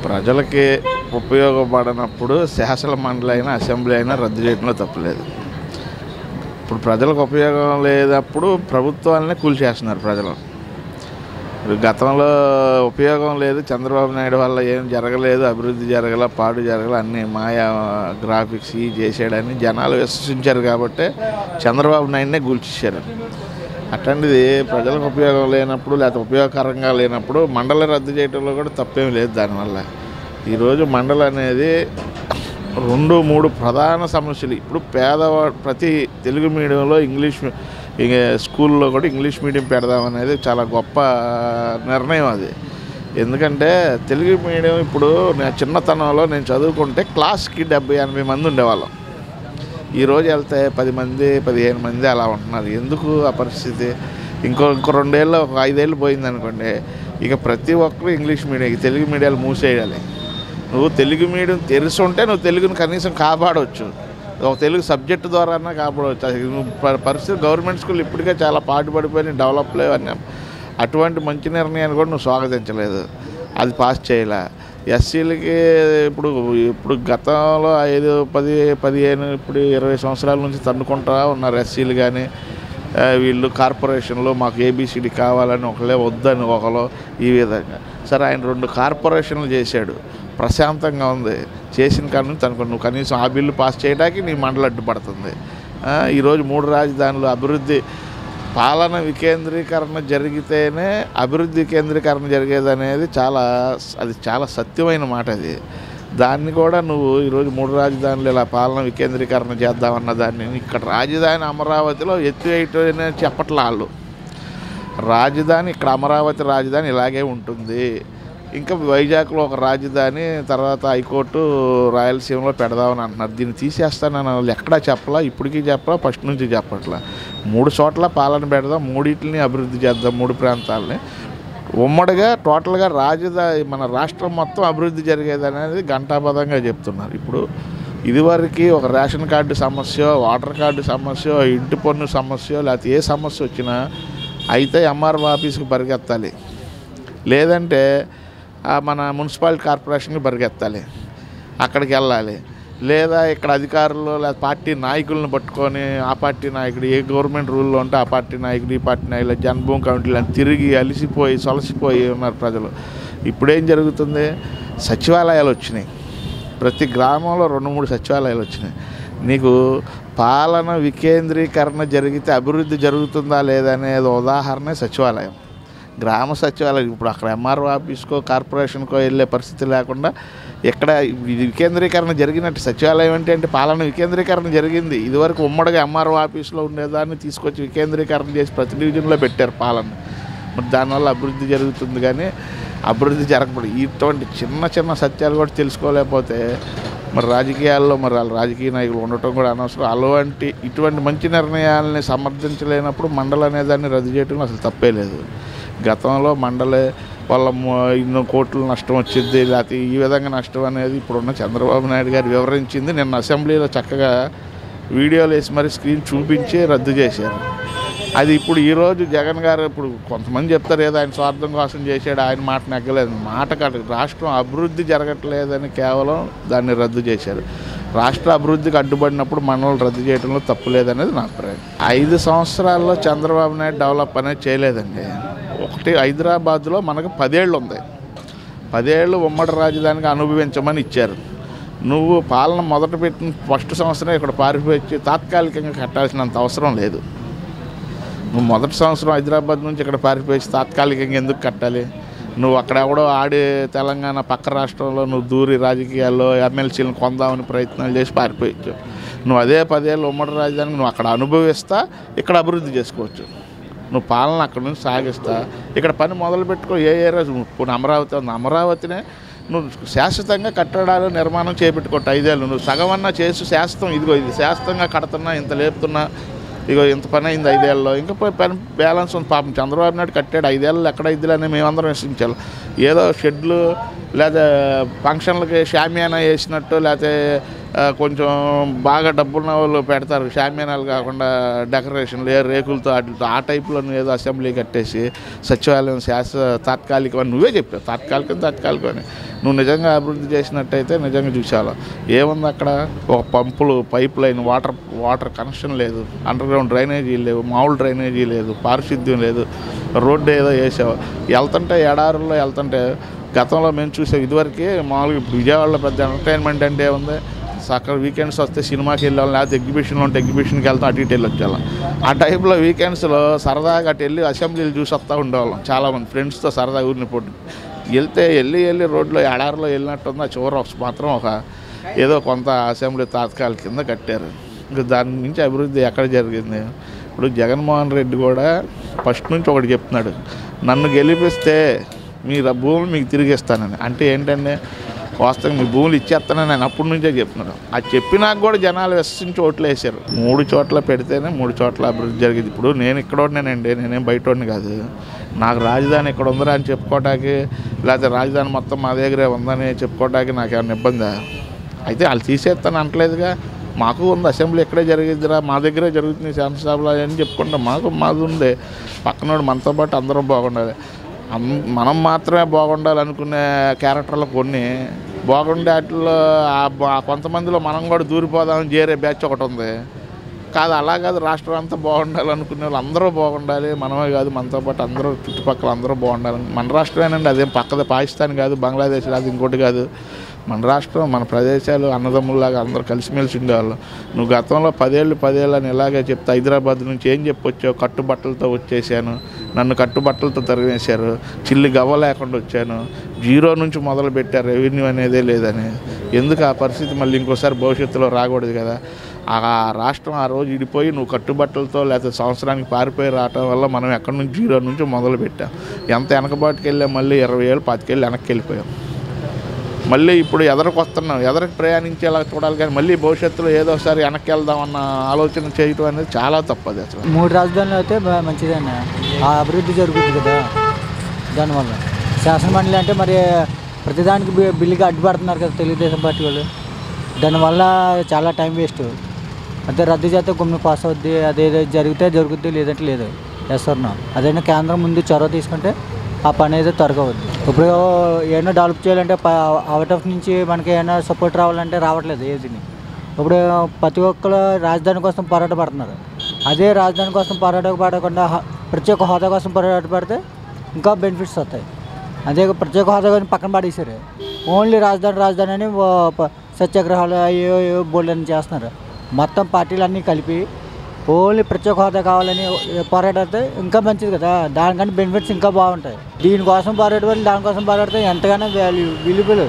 ప్రజలకి ఉపయోగపడనప్పుడు శాసన మండలి అయినా అసెంబ్లీ అయినా రద్దు చేయడంలో తప్పులేదు ఇప్పుడు ప్రజలకు ఉపయోగం లేనప్పుడు ప్రభుత్వాలనే కూల్చేస్తున్నారు ప్రజలు ఇప్పుడు గతంలో ఉపయోగం లేదు చంద్రబాబు నాయుడు వల్ల ఏం జరగలేదు అభివృద్ధి జరగల పాడు జరగల అన్ని మాయా గ్రాఫిక్స్ ఈ చేసాడని జనాలు విశ్వసించారు కాబట్టి చంద్రబాబు నాయుడునే కూల్చేశారు అట్లాంటిది ప్రజలకు ఉపయోగం లేనప్పుడు లేకపోతే ఉపయోగకరంగా లేనప్పుడు మండలి రద్దు చేయడంలో కూడా తప్పేం లేదు దానివల్ల ఈరోజు మండలి అనేది రెండు మూడు ప్రధాన సమస్యలు ఇప్పుడు పేదవాడు ప్రతి తెలుగు మీడియంలో ఇంగ్లీష్ మీ- ఇక స్కూల్లో కూడా ఇంగ్లీష్ మీడియం పెడదాం అనేది చాలా గొప్ప నిర్ణయం అది ఎందుకంటే తెలుగు మీడియం ఇప్పుడు నేను చిన్నతనంలో నేను చదువుకుంటే క్లాస్కి డెబ్బై ఎనభై మంది ఉండేవాళ్ళం ఈరోజు వెళ్తే పది మంది పదిహేను మంది అలా ఉంటున్నారు ఎందుకు ఆ పరిస్థితి ఇంకో ఇంకో రెండేళ్ళు ఒక ఐదేళ్ళు పోయింది అనుకోండి ఇక ప్రతి ఒక్కరు ఇంగ్లీష్ మీడియం తెలుగు మీడియాలు మూసేయాలి నువ్వు తెలుగు మీడియం తెలిసి ఉంటే నువ్వు తెలుగుని కనీసం కాపాడవచ్చు ఒక తెలుగు సబ్జెక్ట్ ద్వారా కాపాడవచ్చు అది నువ్వు ప- పరిస్థితి గవర్నమెంట్ స్కూల్ ఇప్పటికే చాలా పాటుపడిపోయి డెవలప్ లేవన్నీ అటువంటి మంచి నిర్ణయాన్ని కూడా నువ్వు స్వాగతించలేదు అది పాస్ చేయలే ఎస్సీలకి ఇప్పుడు ఇప్పుడు గతంలో ఐదు పది పదిహేను ఇప్పుడు ఇరవై సంవత్సరాల నుంచి తన్నుకుంటా ఉన్నారు ఎస్సీలు కానీ ఆ, వీళ్ళు కార్పొరేషన్లో మాకు ఏబిసిడి కావాలని ఒకళ్ళే వద్దని ఒకరు ఈ విధంగా సరే ఆయన రెండు కార్పొరేషన్లు చేశాడు ప్రశాంతంగా ఉంది చేసిన కాడ నుంచి తనకు నువ్వు కనీసం ఆ బిల్లు పాస్ చేయడానికి నీ మండలి అడ్డుపడుతుంది ఆ, ఈరోజు మూడు రాజధానులు అభివృద్ధి పాలన వికేంద్రీకరణ జరిగితేనే అభివృద్ధి వికేంద్రీకరణ జరిగేది అనేది చాలా అది చాలా సత్యమైన మాట అది దాన్ని కూడా నువ్వు ఈరోజు మూడు రాజధానులు ఇలా పాలన వికేంద్రీకరణ చేద్దామన్న దాన్ని ఇక్కడ రాజధాని అమరావతిలో ఎత్తివేయటం చెప్పట్లా వాళ్ళు రాజధాని ఇక్కడ అమరావతి రాజధాని ఇలాగే ఉంటుంది ఇంకా వైజాగ్లో ఒక రాజధాని తర్వాత హైకోర్టు రాయలసీమలో పెడదామని అంటున్నారు దీన్ని తీసేస్తానని వాళ్ళు ఎక్కడా చెప్పలా ఇప్పటికీ చెప్పలా ఫస్ట్ నుంచి చెప్పట్లా మూడు చోట్ల పాలన పెడదాం మూడింటిని అభివృద్ధి చేద్దాం మూడు ప్రాంతాలని ఉమ్మడిగా టోటల్గా రాజధాని మన రాష్ట్రం మొత్తం అభివృద్ధి జరిగేది అనేది ఘంటాపదంగా చెప్తున్నారు ఇప్పుడు ఇదివరకు ఒక రేషన్ కార్డు సమస్య వాటర్ కార్డు సమస్య ఇంటి పన్ను సమస్య లేకపోతే ఏ సమస్య వచ్చినా అయితే ఎంఆర్ఓ ఆఫీస్కి పరిగెత్తాలి లేదంటే ఆ మన మున్సిపాలిటీ కార్పొరేషన్కి పరిగెత్తాలి అక్కడికి వెళ్ళాలి లేదా ఇక్కడ అధికారులు లేదా పార్టీ నాయకులను పట్టుకొని ఆ పార్టీ నాయకుడు ఏ గవర్నమెంట్ రూల్లో ఉంటే ఆ పార్టీ నాయకుడు ఈ పార్టీ నాయకుడు జన్మభూమి కమిటీలు అని తిరిగి అలిసిపోయి సొలసిపోయి ఉన్నారు ప్రజలు ఇప్పుడేం జరుగుతుంది సచివాలయాలు వచ్చినాయి ప్రతి గ్రామంలో రెండు మూడు సచివాలయాలు వచ్చినాయి నీకు పాలన వికేంద్రీకరణ జరిగితే అభివృద్ధి జరుగుతుందా లేదా అనేది ఉదాహరణ సచివాలయం గ్రామ సచివాలయం ఇప్పుడు అక్కడ ఎంఆర్ఓ ఆఫీస్కో కార్పొరేషన్కో వెళ్ళే పరిస్థితి లేకుండా ఎక్కడ ఇది వికేంద్రీకరణ జరిగినట్టు సచివాలయం అంటే అంటే పాలన వికేంద్రీకరణ జరిగింది ఇదివరకు ఉమ్మడిగా ఎంఆర్ఓ ఆఫీస్లో ఉండేదాన్ని తీసుకొచ్చి వికేంద్రీకరణ చేసి ప్రతి డివిజన్లో పెట్టారు పాలన మరి దానివల్ల అభివృద్ధి జరుగుతుంది కానీ అభివృద్ధి జరగకూడదు ఇటువంటి చిన్న చిన్న సత్యాలు కూడా తెలుసుకోలేకపోతే మరి రాజకీయాల్లో మరి వాళ్ళ రాజకీయ నాయకులు ఉండటం కూడా అనవసరం అలాంటి ఇటువంటి మంచి నిర్ణయాలని సమర్థించలేనప్పుడు మండలి అనే దాన్ని రద్దు చేయడం అసలు తప్పే లేదు గతంలో మండలి వాళ్ళ మ- ఇన్నో కోట్లు నష్టం వచ్చింది లేకపోతే ఈ విధంగా నష్టం అనేది ఇప్పుడున్న చంద్రబాబు నాయుడు గారు వివరించింది నిన్న అసెంబ్లీలో చక్కగా వీడియోలు వేసి మరి స్క్రీన్ చూపించి రద్దు చేశారు అది ఇప్పుడు ఈరోజు జగన్ గారు ఇప్పుడు కొంతమంది చెప్తారు ఏదో ఆయన స్వార్థం కోసం చేశాడు ఆయన మాట నెగ్గలేదు మాట కాదు రాష్ట్రం అభివృద్ధి జరగట్లేదని కేవలం దాన్ని రద్దు చేశారు రాష్ట్ర అభివృద్ధికి అడ్డుపడినప్పుడు మనల్ని రద్దు చేయడంలో తప్పు లేదనేది నా అభిప్రాయం ఐదు సంవత్సరాల్లో చంద్రబాబు నాయుడు డెవలప్ అనేది చేయలేదండి ఒకటి హైదరాబాద్లో మనకు పదేళ్ళు ఉంది పదేళ్ళు ఉమ్మడి రాజధానికి అనుభవించమని ఇచ్చారు నువ్వు పాలన మొదట పెట్టిన ఫస్ట్ సంవత్సరం ఇక్కడ పారిపోయి తాత్కాలికంగా కట్టాల్సినంత అవసరం లేదు నువ్వు మొదటి సంవత్సరం హైదరాబాద్ నుంచి ఇక్కడ పారిపోయి తాత్కాలికంగా ఎందుకు కట్టాలి నువ్వు అక్కడ ఎవడో ఆడి తెలంగాణ పక్క రాష్ట్రంలో నువ్వు దూరి రాజకీయాల్లో ఎమ్మెల్సీలను కొందామని ప్రయత్నాలు చేసి పారిపోయచ్చు నువ్వు అదే పదేళ్ళు ఉమ్మడి రాజధానికి నువ్వు అక్కడ అనుభవిస్తా ఇక్కడ అభివృద్ధి చేసుకోవచ్చు నువ్వు పాలన అక్కడ నుంచి సాగిస్తా ఇక్కడ పని మొదలు పెట్టుకో ఏ ఏరియా ఇప్పుడు అమరావతి ఉంది అమరావతినే నువ్వు శాశ్వతంగా కట్టడాలు నిర్మాణం చేపెట్టుకోట ఐదేళ్ళు నువ్వు సగం అన్నా చేసి శాశ్వతం ఇదిగో ఇది శాశ్వతంగా కడుతున్నా ఇంత లేపుతున్నా ఇగో ఇంత పని అయింది ఐదేళ్ళలో ఇంకా పోయి పని బ్యాలెన్స్ ఉంది పాపం చంద్రబాబు నాయుడు కట్టాడు ఐదేళ్ళు ఎక్కడ ఇద్దులని మేమందరం విశ్వించాలి ఏదో షెడ్లు లేదా ఫంక్షన్లకి షామియానా వేసినట్టు లేకపోతే ఆ, కొంచెం బాగా డబ్బున్న వాళ్ళు పెడతారు షామ్యానాలు కాకుండా డెకరేషన్లు ఏ రేకులతో వాటితో ఆ టైప్లో ఏదో అసెంబ్లీ కట్టేసి సచివాలయం శాస్త్ర తాత్కాలికం అని నువ్వే చెప్పావు తాత్కాలికం తాత్కాలికం అని నువ్వు నిజంగా అభివృద్ధి చేసినట్టయితే నిజంగా చూసావు ఏముంది అక్కడ ఒక పంపులు pipeline water water connection లేదు అండర్ గ్రౌండ్ డ్రైనేజీ లేవు మామూలు డ్రైనేజీ లేదు పారిశుద్ధ్యం లేదు రోడ్డు ఏదో వేసావు వెళ్తుంటే ఎడారుల్లో వెళ్తుంటే గతంలో మేము చూసాం ఇదివరకే మామూలుగా ఇప్పుడు విజయవాడలో పెద్ద ఎంటర్టైన్మెంట్ అంటే ఏముంది అక్కడ వీకెండ్స్ వస్తే సినిమాకి వెళ్ళాలి లేకపోతే ఎగ్జిబిషన్లో ఉంటే ఎగ్జిబిషన్కి వెళ్తాం అటు ఇటు వెళ్ళొచ్చు అలా ఆ టైంలో వీకెండ్స్లో సరదాగా అటు వెళ్ళి అసెంబ్లీలు చూసి వస్తూ ఉండేవాళ్ళం చాలామంది ఫ్రెండ్స్తో సరదా ఊరిని పోటీ వెళ్తే వెళ్ళి వెళ్ళి రోడ్లో ఎడారిలో వెళ్ళినట్టుంది ఆ చివర ఒక మాత్రం ఒక ఏదో కొంత అసెంబ్లీ తాత్కాల కింద కట్టారు ఇంకా దాని నుంచి అభివృద్ధి ఎక్కడ జరిగింది ఇప్పుడు జగన్మోహన్ రెడ్డి కూడా ఫస్ట్ నుంచి ఒకటి చెప్తున్నాడు నన్ను గెలిపిస్తే మీ ర- భూములు మీకు తిరిగి ఇస్తానని అంటే ఏంటంటే వాస్తవం మీ భూములు ఇచ్చేస్తానని ఆయన అప్పటి నుంచే చెప్తున్నాడు అది చెప్పినాక కూడా జనాలు విశ్వసించి ఓట్లు వేశారు మూడు చోట్ల పెడితేనే మూడు చోట్ల అభివృద్ధి జరిగింది ఇప్పుడు నేను ఇక్కడ ఉన్నానండి నేనేం బయట కాదు నాకు రాజధాని ఇక్కడ ఉందిరా అని చెప్పుకోవటానికి లేకపోతే రాజధాని మొత్తం మా దగ్గరే ఉందని చెప్పుకోవటానికి నాకు ఏమైనా ఇబ్బందా అయితే వాళ్ళు తీసేస్తాను అంటలేదుగా మాకు ఉంది అసెంబ్లీ ఇక్కడే జరిగిద్దిరా మా దగ్గరే జరుగుతుంది శాసనసభలో అని చెప్పుకుంటాం మాకు మాది ఉంది పక్కనోడు మనతో పాటు అందరం బాగుండాలి అం- మనం మాత్రమే బాగుండాలి అనుకునే క్యారెక్టర్లు కొన్ని బాగుండే వాటిలో ఆ బ- ఆ కొంతమందిలో మనం కూడా దూరిపోదామని చేరే బ్యాచ్ ఒకటి ఉంది కాదు అలా కాదు రాష్ట్రం అంతా బాగుండాలి అనుకునే వాళ్ళు అందరూ బాగుండాలి మనమే కాదు మనతో పాటు అందరూ చుట్టుపక్కల అందరూ బాగుండాలి మన రాష్ట్రమేనండి అదేం పక్కద పాకిస్తాన్ కాదు బంగ్లాదేశ్ కాదు ఇంకోటి కాదు మన రాష్ట్రం మన ప్రదేశాలు అన్నదమ్ముల్లాగా అందరూ కలిసిమెలిసి ఉండేవాళ్ళు నువ్వు గతంలో పదేళ్ళు పదేళ్ళు అని ఇలాగే చెప్తే హైదరాబాద్ నుంచి ఏం చెప్పొచ్చావు కట్టుబట్టలతో వచ్చేసాను నన్ను కట్టుబట్టలతో తరివేశారు చిల్లి గవ్వ లేకుండా వచ్చాను జీరో నుంచి మొదలు పెట్టారు రెవెన్యూ అనేదే లేదని ఎందుకు ఆ పరిస్థితి మళ్ళీ ఇంకోసారి భవిష్యత్తులో రాకూడదు కదా ఆ రాష్ట్రం ఆ రోజు ఇడిపోయి నువ్వు కట్టుబట్టలతో లేకపోతే సంవత్సరానికి పారిపోయి రావటం వల్ల మనం ఎక్కడి నుంచి జీరో నుంచి మొదలు పెట్టాం ఎంత వెనకబాటుకి వెళ్ళాం మళ్ళీ ఇరవై ఏళ్ళు పాతికేళ్ళు వెనక్కి వెళ్ళిపోయాం మళ్ళీ ఇప్పుడు ఎదరికి వస్తున్నాం ఎదరికి ప్రయాణించేలా చూడాలి కానీ మళ్ళీ భవిష్యత్తులో ఏదో ఒకసారి వెనక్కి వెళ్దామన్న ఆలోచన చేయటం అనేది చాలా తప్పది అసలు మూడు రాజధానులు అయితే బా- మంచిదన్న ఆ అభివృద్ధి జరుగుతుంది కదా దానివల్ల శాసనమండలి అంటే మరి ప్రతిదానికి బి- బిల్లుకి అడ్డుపడుతున్నారు కదా తెలుగుదేశం పార్టీ వాళ్ళు దానివల్ల చాలా టైం వేస్ట్ అంటే రద్దు చేస్తే గుమ్మి పాస్ అవుద్ది అదేదో జరిగితే జరుగుద్ది లేదంటే లేదు వేస్తున్నాం అదైనా కేంద్రం ముందు చొరవ తీసుకుంటే ఆ పని అయితే త్వరగా అవుద్ది ఇప్పుడు ఏమైనా డెవలప్ చేయాలంటే అవుట్ ఆఫ్ నుంచి మనకి ఏమైనా సపోర్ట్ రావాలంటే రావట్లేదు ఏదిని ఇప్పుడు ప్రతి ఒక్కరు రాజధాని కోసం పోరాట పడుతున్నారు అదే రాజధాని కోసం పోరాట పడకుండా హ- ప్రత్యేక హోదా కోసం పోరాట పడితే ఇంకా బెనిఫిట్స్ వస్తాయి అదే ప్రత్యేక హోదా కానీ పక్కన పడేసారు ఓన్లీ రాజధాని రాజధాని అని ఓ ప- సత్యాగ్రహాలు అయ్యో ఏవో బోల్డ్ అని చేస్తున్నారు మొత్తం పార్టీలు అన్నీ కలిపి ఓన్లీ ప్రత్యేక హోదా కావాలని పోరాడితే ఇంకా మంచిది కదా దానికంటే బెనిఫిట్స్ ఇంకా బాగుంటాయి దీనికోసం పోరాడే దానికోసం పోరాడితే ఎంతగానో వాల్యూ విలువలు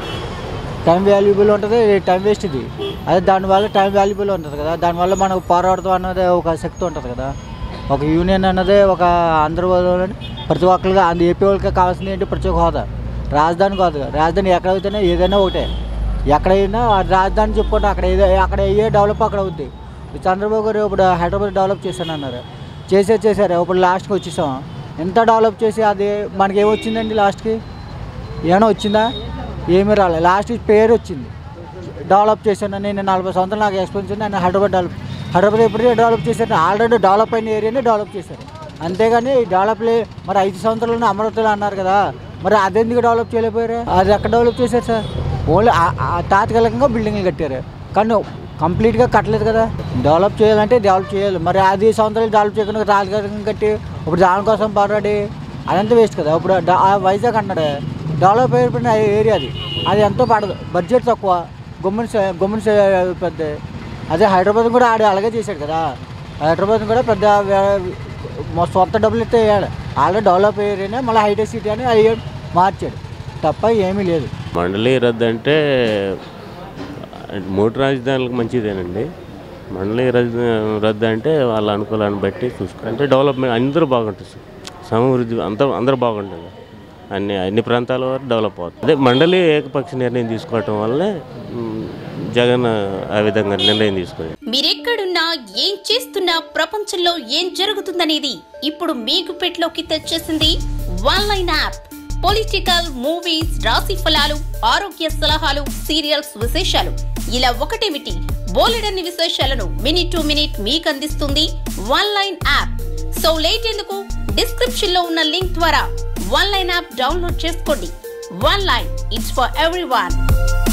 టైం వాల్యుబుల్ ఉంటుంది టైం వేస్ట్ ఇది అదే దానివల్ల టైం వాల్యుబుల్ ఉంటుంది కదా దానివల్ల మనకు పోరాడతాం అన్నది ఒక శక్తి ఉంటుంది కదా ఒక యూనియన్ అన్నది ఒక అందరూ వాళ్ళని ప్రతి ఒక్కరికి అందు ఏపీ వాళ్ళకి కావాల్సింది ఏంటి ప్రత్యేక హోదా రాజధాని కాదు రాజధాని ఎక్కడ అయితేనే ఏదైనా ఒకటే ఎక్కడైనా ఆ రాజధాని చెప్పుకుంటే అక్కడ ఏదో అక్కడ ఏ డెవలప్ అక్కడ అవుద్ది ఇప్పుడు చంద్రబాబు గారు ఇప్పుడు హైదరాబాద్ డెవలప్ చేశాను అన్నారు చేసే చేశారు ఇప్పుడు లాస్ట్కి వచ్చేసాం ఎంత డెవలప్ చేసి అది మనకి ఏమొచ్చిందండి లాస్ట్కి ఏమైనా వచ్చిందా ఏమీ రాలేదు లాస్ట్ పేరు వచ్చింది డెవలప్ చేశాను నేను నలభై సంవత్సరాలు నాకు ఎక్స్పీరియన్స్ ఉంది నేను హైదరాబాద్ డెవలప్ హైదరాబాద్ ఎప్పుడు డెవలప్ చేశారు ఆల్రెడీ డెవలప్ అయిన ఏరియాని డెవలప్ చేశారు అంతేగాని డెవలప్ లే మరి ఐదు సంవత్సరాలు అమరావతిలో అన్నారు కదా మరి అదెందుకు డెవలప్ చేయలేకపోయారు అది ఎక్కడ డెవలప్ చేశారు సార్ ఓన్లీ ఆ- ఆ తాత్కాలికంగా బిల్డింగ్లు కట్టారు కానీ కంప్లీట్గా కట్టలేదు కదా డెవలప్ చేయాలంటే డెవలప్ చేయాలి మరి అది సంవత్సరాలు డెవలప్ చేయకుండా తాత్కాలికంగా కట్టి ఇప్పుడు దానికోసం పోరాడి అదంతా వేస్ట్ కదా ఇప్పుడు డ- ఆ వైజాగ్ అన్నాడు డెవలప్ అయిపోయిన ఏరియా అది అది ఎంతో పడదు బడ్జెట్ తక్కువ గుమ్మని సే- గుమ్మని సే- పెద్ద అదే హైదరాబాద్ కూడా ఆడి అలాగే చేశాడు కదా హైదరాబాద్ కూడా పెద్ద వే- మొ- సొంత డబ్బులు ఇస్తే వేయాలి ఆల్రెడీ డెవలప్ ఏరియానే మళ్ళీ హైటెక్ సిటీ అని అవి మార్చాడు తప్ప ఏమీ లేదు మండలి రద్దు అంటే మూడు రాజధానులకు మంచిదేనండి మండలి రద్దు రద్దు అంటే వాళ్ళ అనుకూలాన్ని బట్టి చూసుకో అంటే డెవలప్మెంట్ అందరూ బాగుంటుంది సార్. సమృద్ధి అంత అందరూ బాగుంటుంది అన్ని అన్ని ప్రాంతాల వారు డెవలప్ అవుతుంది అదే మండలి ఏకపక్ష నిర్ణయం తీసుకోవటం వల్లే మ్, జగన్ ఆ విధంగా నిర్ణయం తీసుకుని మీరెక్కడున్నా ఏం చేస్తున్నా ప్రపంచంలో ఏం జరుగుతుందనేది ఇప్పుడు మీకు పెట్లోకి తెచ్చేసింది one line app political movies రాశి ఫలాలు ఆరోగ్య సలహాలు సీరియల్స్ విశేషాలు ఇలా ఒకటేమిటి బోలెడన్ని విశేషాలను మినిట్ టు మినిట్ మీకు అందిస్తుంది one line app so late ఎందుకు డిస్క్రిప్షన్ లో ఉన్న లింక్ ద్వారా వన్ లైన్ యాప్ డౌన్లోడ్ చేసుకోండి one line it's for every